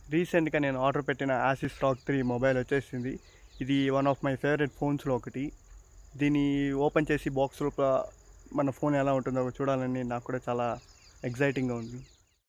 రీసెంట్గా నేను ఆర్డర్ పెట్టిన యాసిస్ స్టాక్ త్రీ మొబైల్ వచ్చేసింది ఇది వన్ ఆఫ్ మై ఫేవరెట్ ఫోన్స్లో ఒకటి దీన్ని ఓపెన్ చేసి బాక్స్ లోపల మన ఫోన్ ఎలా ఉంటుందో చూడాలని నాకు కూడా చాలా ఎగ్జైటింగ్గా ఉంది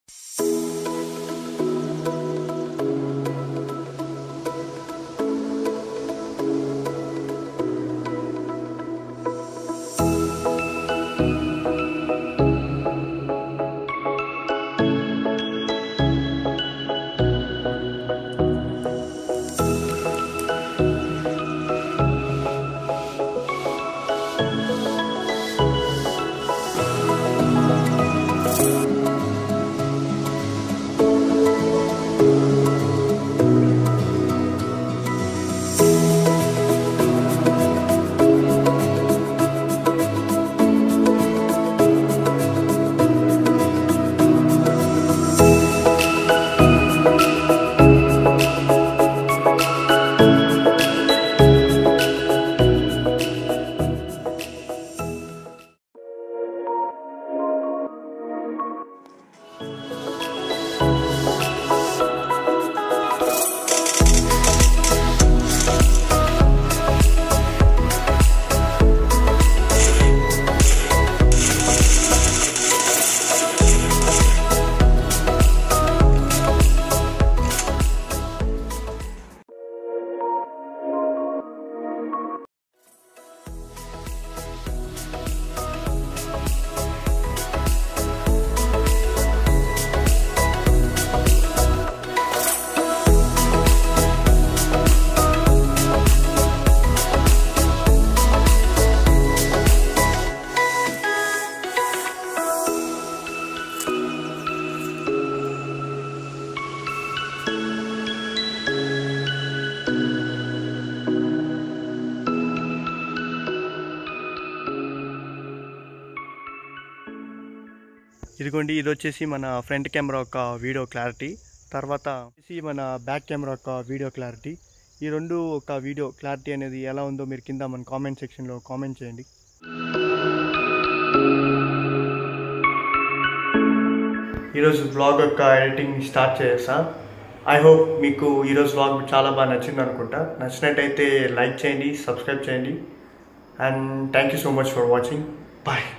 ఇదిగోండి ఇది వచ్చేసి మన ఫ్రంట్ కెమెరా యొక్క వీడియో క్లారిటీ తర్వాత వచ్చేసి మన బ్యాక్ కెమెరా యొక్క వీడియో క్లారిటీ ఈ రెండు ఒక వీడియో క్లారిటీ అనేది ఎలా ఉందో మీరు కింద మన కామెంట్ సెక్షన్లో కామెంట్ చేయండి ఈరోజు బ్లాగ్ యొక్క ఎడిటింగ్ స్టార్ట్ చేసా ఐ హోప్ మీకు ఈరోజు బ్లాగ్ చాలా బాగా నచ్చింది అనుకుంటా నచ్చినట్టయితే లైక్ చేయండి సబ్స్క్రైబ్ చేయండి and thank you so much for watching bye